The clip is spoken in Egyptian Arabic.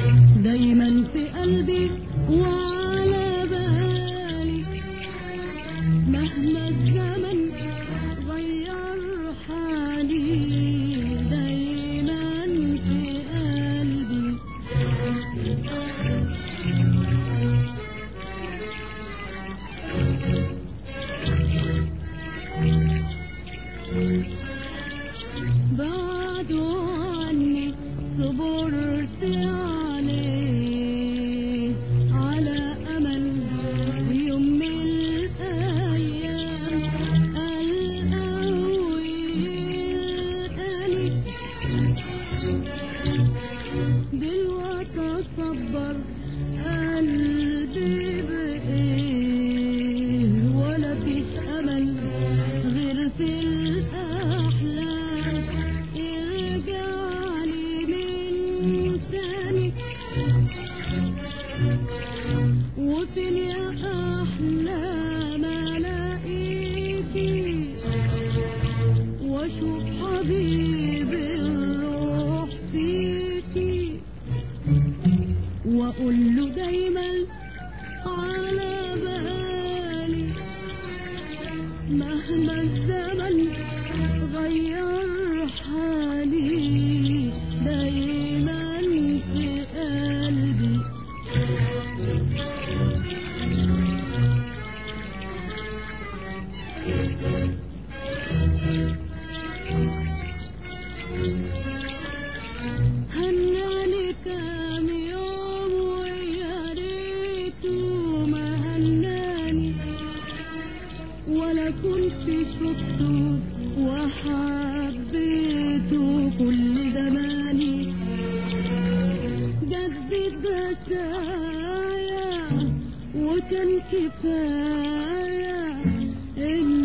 دايما في قلبي وعلى بالي مهما الزمن غير حالي دايما في قلبي بعدوا عني صبرت عليه على أمل يوم من الأيام القوي القلي دلوقتي أصبر قلبي بإيه ولا فيش أمل غير في الأحلام ارجعلي من تاني وفين يا أحلام ألاقيكي وأشوف حبيبي الروح فيكي وأقول له دايما على بالي مهما الزمن غير حالي دايما في قلبي هناني كام يوم ويا ريته ما هناني ولا كنت شفته وحبيته كل زماني جدد رسايا وكان كفاية إن